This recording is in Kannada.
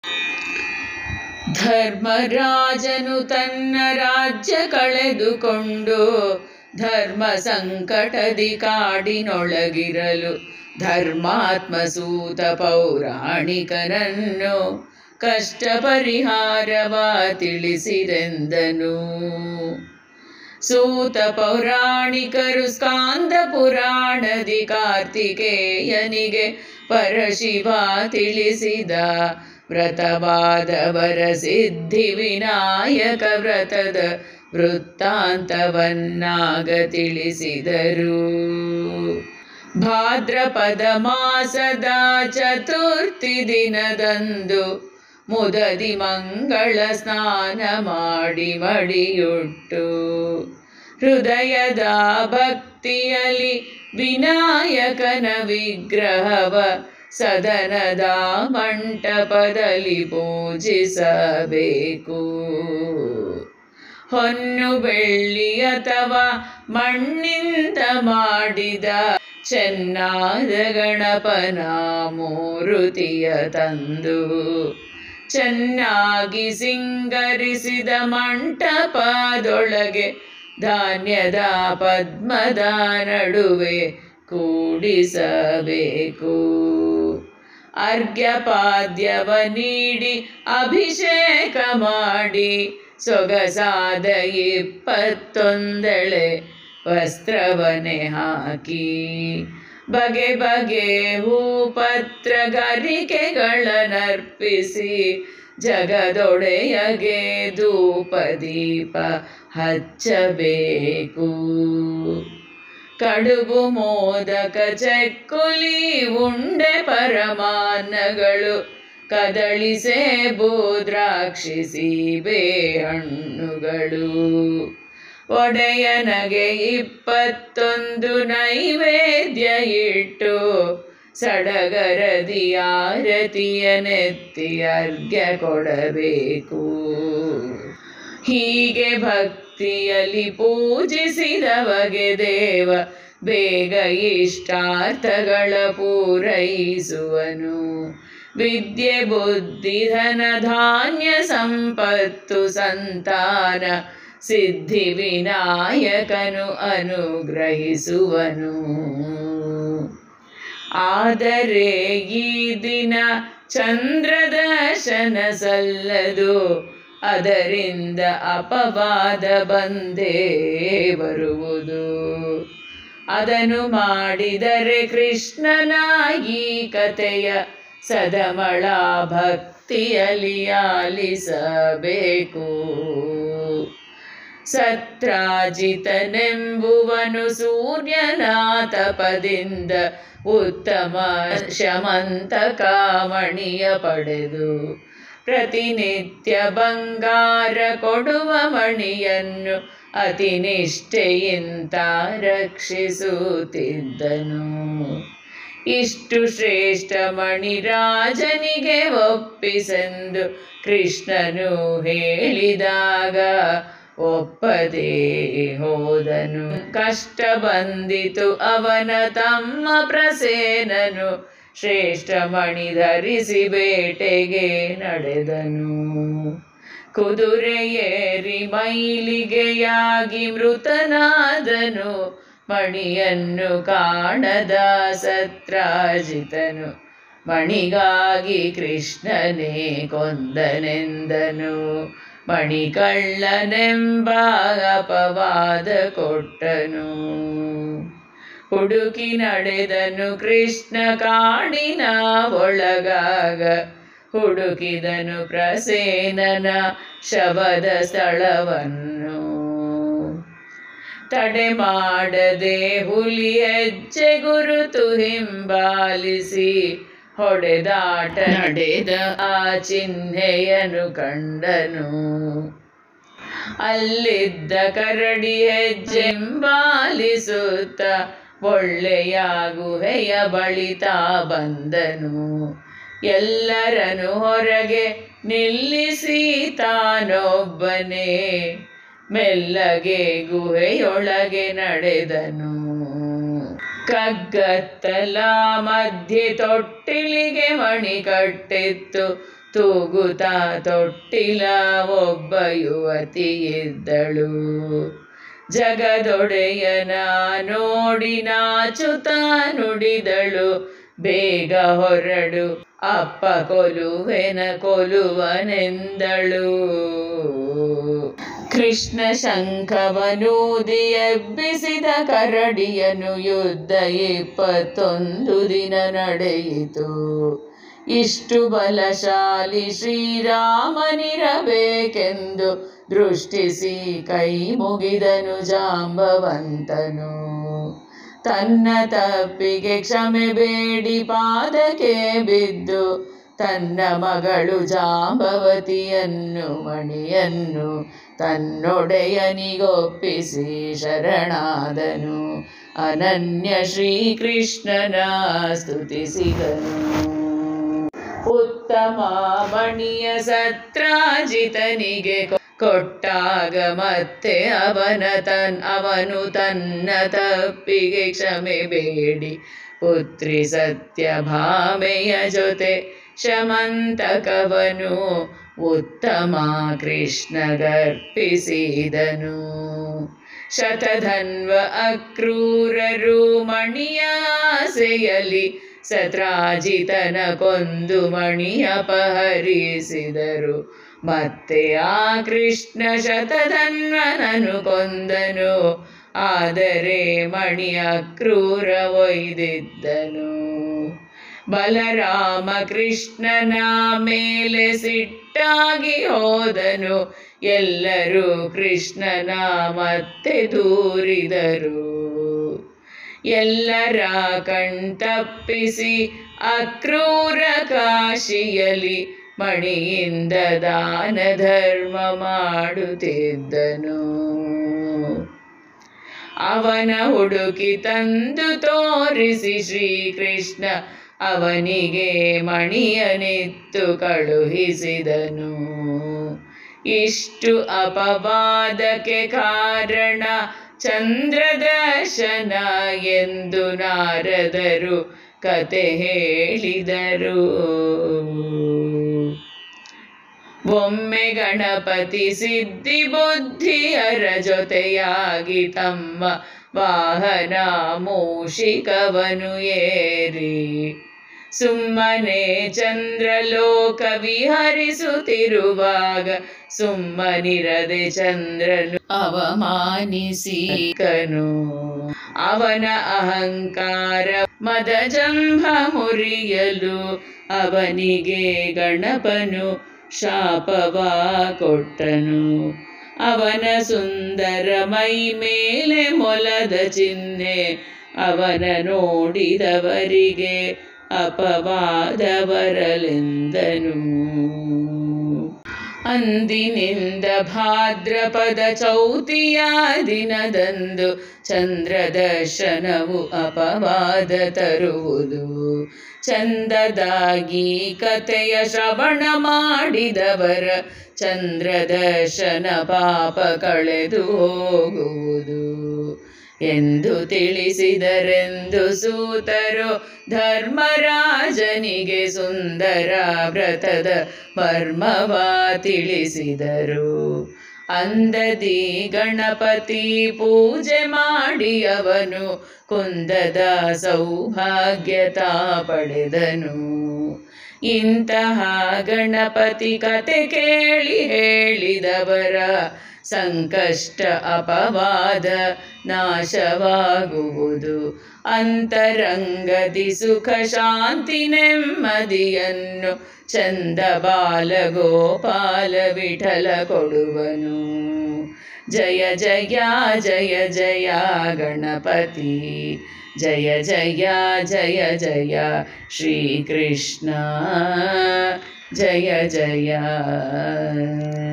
ಧರ್ಮರಾಜನು ತನ್ನ ರಾಜ್ಯ ಕಳೆದುಕೊಂಡು ಧರ್ಮ ಸಂಕಟದಿ ಕಾಡಿನೊಳಗಿರಲು ಧರ್ಮಾತ್ಮ ಸೂತ ಪೌರಾಣಿಕನನ್ನು ಕಷ್ಟ ಪರಿಹಾರವ ತಿಳಿಸಿರೆಂದನು ಸೂತ ಪೌರಾಣಿಕರು ಸ್ಕಾಂದ ಪುರಾಣದಿ ಕಾರ್ತಿಕೇಯನಿಗೆ ಪರಶಿವ ತಿಳಿಸಿದ ವ್ರತವಾದವರ ಸಿದ್ಧಿ ವಿನಾಯಕ ವ್ರತದ ವೃತ್ತಾಂತವನ್ನಾಗ ತಿಳಿಸಿದರು ಭಾದ್ರಪದ ಮಾಸದ ಚತುರ್ಥಿ ದಿನದಂದು ಮುದದಿ ಮಂಗಳ ಸ್ನಾನ ಮಾಡಿ ಮಡಿಯುಟ್ಟು ಹೃದಯದ ಭಕ್ತಿಯಲ್ಲಿ ವಿನಾಯಕನ ವಿಗ್ರಹವ ಸದನದ ಮಂಟಪದಲ್ಲಿ ಪೂಜಿಸಬೇಕು ಹೊನ್ನು ಬೆಳ್ಳಿ ಅಥವಾ ಮಣ್ಣಿಂದ ಮಾಡಿದ ಚೆನ್ನಾದ ಗಣಪನ ಮೂರುತಿಯ ತಂದು ಚೆನ್ನಾಗಿ ಸಿಂಗರಿಸಿದ ಮಂಟಪದೊಳಗೆ ಧಾನ್ಯದ ಪದ್ಮದ ನಡುವೆ ಕೂಡಿಸಬೇಕು ಅರ್ಘ್ಯಪಾದ್ಯವ ನೀಡಿ ಅಭಿಷೇಕ ಮಾಡಿ ಸೊಗಸಾದ ಇಪ್ಪತ್ತೊಂದಳೆ ವಸ್ತ್ರವನೆ ಹಾಕಿ ಬಗೆ ಬಗೆ ಹೂಪತ್ರ ಗರಿಕೆಗಳನ್ನರ್ಪಿಸಿ ಜಗದೊಡೆಯಗೆ ಧೂಪ ದೀಪ ಹಚ್ಚಬೇಕು ಕಡುಬು ಮೋದಕ ಚಕ್ಕುಲಿ ಉಂಡೆ ಪರಮಾನ್ನಗಳು ಕದಳಿ ಸೇಬು ದ್ರಾಕ್ಷಿ ಸೀಬೆ ಹಣ್ಣುಗಳು ಒಡೆಯನಗೆ ಇಪ್ಪತ್ತೊಂದು ನೈವೇದ್ಯ ಇಟ್ಟು ಸಡಗರದಿ ಆರತಿಯ ನೆತ್ತಿ ಅರ್ಘ್ಯ ಕೊಡಬೇಕು ಹೀಗೆ ಭಕ್ತಿಯಲ್ಲಿ ಪೂಜಿಸಿದವಗೆ ದೇವ ಬೇಗ ಇಷ್ಟಾರ್ಥಗಳ ಪೂರೈಸುವನು ವಿದ್ಯೆ ಬುದ್ಧಿ ಧನ ಧಾನ್ಯ ಸಂಪತ್ತು ಸಂತಾನ ಸಿದ್ಧಿ ವಿನಾಯಕನು ಅನುಗ್ರಹಿಸುವನು ಆದರೆ ಈ ದಿನ ಚಂದ್ರದರ್ಶನ ಸಲ್ಲದು ಅದರಿಂದ ಅಪವಾದ ಬಂದೇ ಬರುವುದು ಅದನ್ನು ಮಾಡಿದರೆ ಕೃಷ್ಣನ ಈ ಕಥೆಯ ಸದಮಳ ಭಕ್ತಿಯಲ್ಲಿ ಆಲಿಸಬೇಕು ಸತ್ರಾಜಿತನೆಂಬುವನು ಸೂರ್ಯನ ತಪದಿಂದ ಉತ್ತಮ ಶಮಂತ ಕಾಮಣಿಯ ಪಡೆದು ಪ್ರತಿನಿತ್ಯ ಬಂಗಾರ ಕೊಡುವ ಮಣಿಯನ್ನು ಅತಿ ನಿಷ್ಠೆಯಿಂದ ರಕ್ಷಿಸುತ್ತಿದ್ದನು ಇಷ್ಟು ಶ್ರೇಷ್ಠ ಮಣಿರಾಜನಿಗೆ ಒಪ್ಪಿಸೆಂದು ಕೃಷ್ಣನು ಹೇಳಿದಾಗ ಒಪ್ಪದೇ ಹೋದನು ಕಷ್ಟ ಬಂದಿತು ಅವನ ತಮ್ಮ ಪ್ರಸೇನನು ಶ್ರೇಷ್ಠ ಮಣಿ ಧರಿಸಿ ಬೇಟೆಗೆ ನಡೆದನು ಕುದುರೆ ಏರಿ ಮೈಲಿಗೆಯಾಗಿ ಮೃತನಾದನು ಮಣಿಯನ್ನು ಕಾಣದ ಸತ್ರಾಜಿತನು ಮಣಿಗಾಗಿ ಕೃಷ್ಣನೇ ಕೊಂದನೆಂದನು ಮಣಿಕಳ್ಳನೆಂಬ ಅಪವಾದ ಕೊಟ್ಟನು ಹುಡುಕಿ ನಡೆದನು ಕೃಷ್ಣ ಕಾಡಿನ ಒಳಗಾಗ ಹುಡುಕಿದನು ಪ್ರಸೇನನ ಶವದ ಸ್ಥಳವನ್ನು ತಡೆ ಮಾಡದೆ ಹುಲಿ ಹೆಜ್ಜೆ ಗುರುತು ಹಿಂಬಾಲಿಸಿ ಹೊಡೆದಾಟ ನಡೆದ ಆ ಚಿಹ್ನೆಯನ್ನು ಕಂಡನು ಅಲ್ಲಿದ್ದ ಕರಡಿ ಹೆಜ್ಜೆ ಹಿಂಬಾಲಿಸುತ್ತ ಒಳ್ಳೆಯ ಗುಹೆಯ ಬಳಿತ ಬಂದನು ಎಲ್ಲರನ್ನು ಹೊರಗೆ ನಿಲ್ಲಿಸಿ ತಾನೊಬ್ಬನೇ ಮೆಲ್ಲಗೆ ಗುಹೆಯೊಳಗೆ ನಡೆದನು ಕಗ್ಗತ್ತಲ ಮಧ್ಯೆ ತೊಟ್ಟಿಲಿಗೆ ಮಣಿ ಕಟ್ಟಿತ್ತು ತೂಗುತ್ತಾ ತೊಟ್ಟಿಲ ಒಬ್ಬ ಯುವತಿಯಿದ್ದಳು ಜಗದೊಡೆಯನ ನೋಡಿ ನಾಚುತ್ತ ನುಡಿದಳು ಬೇಗ ಹೊರಡು ಅಪ್ಪ ಕೊಲುವೆನ ಕೊಲುವನೆಂದಳು ಕೃಷ್ಣ ಶಂಖವನೂದಿ ಎಬ್ಬಿಸಿದ ಕರಡಿಯನು ಯುದ್ಧ ಇಪ್ಪತ್ತೊಂದು ದಿನ ನಡೆಯಿತು ಇಷ್ಟು ಬಲಶಾಲಿ ಶ್ರೀರಾಮನಿರಬೇಕೆಂದು ದೃಷ್ಟಿಸಿ ಕೈ ಮುಗಿದನು ಜಾಂಬವಂತನು ತನ್ನ ತಪ್ಪಿಗೆ ಕ್ಷಮೆ ಬೇಡಿ ಪಾದಕ್ಕೆ ಬಿದ್ದು ತನ್ನ ಮಗಳು ಜಾಂಬವತಿಯನ್ನು ಮಣಿಯನ್ನು ತನ್ನೊಡೆಯನಿಗೊಪ್ಪಿಸಿ ಶರಣಾದನು ಅನನ್ಯ ಶ್ರೀಕೃಷ್ಣನ ಸ್ತುತಿಸಿದನು ಉತ್ತಮ ಮಣಿಯ ಸತ್ರಾಜಿತನಿಗೆ ಕೊ- ಕೊಟ್ಟಾಗ ಮತ್ತೆ ಅವನ ತನ್ ಅವನು ತನ್ನ ತಪ್ಪಿಗೆ ಕ್ಷಮೆ ಬೇಡಿ ಪುತ್ರಿ ಸತ್ಯಭಾಮೆಯ ಜೊತೆ ಶಮಂತಕವನು ಉತ್ತಮ ಕೃಷ್ಣ ಗರ್ಪಿಸಿದನು ಶತಧನ್ವ ಅಕ್ರೂರರು ಮಣಿಯ ಆಸೆಯಲಿ ಸತ್ರಾಜಿತನ ಕೊಂದು ಮಣಿಯ ಅಪಹರಿಸಿದರು ಮತ್ತೆ ಆ ಕೃಷ್ಣ ಶತಧನ್ವನನು ಕೊಂದನು ಆದರೆ ಮಣಿಯ ಕ್ರೂರ ಒಯ್ದಿದ್ದನು ಬಲರಾಮ ಕೃಷ್ಣನ ಮೇಲೆ ಸಿಟ್ಟಾಗಿ ಹೋದನು ಎಲ್ಲರೂ ಕೃಷ್ಣನ ಮತ್ತೆ ದೂರಿದರು ಎಲ್ಲರ ಕಣ್ತಪ್ಪಿಸಿ ಅಕ್ರೂರ ಕಾಶಿಯಲಿ ಮಣಿಯಿಂದ ದಾನ ಧರ್ಮ ಮಾಡುತ್ತಿದ್ದನು ಅವನ ಹುಡುಕಿ ತಂದು ತೋರಿಸಿ ಶ್ರೀಕೃಷ್ಣ ಅವನಿಗೆ ಮಣಿಯನಿತ್ತು ಕಳುಹಿಸಿದನು ಇಷ್ಟು ಅಪವಾದಕ್ಕೆ ಕಾರಣ ಚಂದ್ರದರ್ಶನ ಎಂದು ನಾರದರು ಕತೆ ಹೇಳಿದರು ಒಮ್ಮೆ ಗಣಪತಿ ಸಿದ್ಧಿ ಬುದ್ಧಿಯರ ಜೊತೆಯಾಗಿ ತಮ್ಮ ವಾಹನ ಮೂಷಿಕವನು ಏರಿ ಸುಮ್ಮನೆ ಚಂದ್ರಲೋಕ ವಿಹರಿಸುತ್ತಿರುವಾಗ ಸುಮ್ಮನಿರದೆ ಚಂದ್ರನು ಅವಮಾನಿಸಿ ಕನು ಅವನ ಅಹಂಕಾರ ಮದ ಜಂಭ ಮುರಿಯಲು ಅವನಿಗೆ ಗಣಪನು ಶಾಪವ ಕೊಟ್ಟನು ಅವನ ಸುಂದರ ಮೈ ಮೇಲೆ ಮೊಲದ ಚಿಹ್ನೆ ಅವನ ನೋಡಿದವರಿಗೆ ಅಪವಾದ ಬರಲೆಂದನು ಅಂದಿನಿಂದ ಭಾದ್ರಪದ ಚೌತಿಯ ದಿನದಂದು ಚಂದ್ರದರ್ಶನವು ಅಪವಾದ ತರುವುದು ಚಂದದಾಗಿ ಕಥೆಯ ಶ್ರವಣ ಮಾಡಿದವರ ಚಂದ್ರದರ್ಶನ ಪಾಪ ಕಳೆದು ಹೋಗುವುದು ಎಂದು ತಿಳಿಸಿದರೆಂದು ಸೂತರು ಧರ್ಮರಾಜನಿಗೆ ಸುಂದರ ವ್ರತದ ಮರ್ಮವ ತಿಳಿಸಿದರು ಅಂದದಿ ಗಣಪತಿ ಪೂಜೆ ಮಾಡಿ ಅವನು ಕುಂದದ ಸೌಭಾಗ್ಯತ ಪಡೆದನು ಇಂತಹ ಗಣಪತಿ ಕತೆ ಕೇಳಿ ಹೇಳಿದವರ ಸಂಕಷ್ಟ ಅಪವಾದ ನಾಶವಾಗುವುದು ಅಂತರಂಗದಿ ಸುಖ ಶಾಂತಿ ನೆಮ್ಮದಿಯನ್ನು ಚಂದ ಬಾಲ ಗೋಪಾಲ ವಿಠಲ ಕೊಡುವನು ಜಯ ಜಯ ಜಯ ಜಯ ಗಣಪತಿ ಜಯ ಜಯ ಜಯ ಜಯ ಶ್ರೀಕೃಷ್ಣ ಜಯ ಜಯ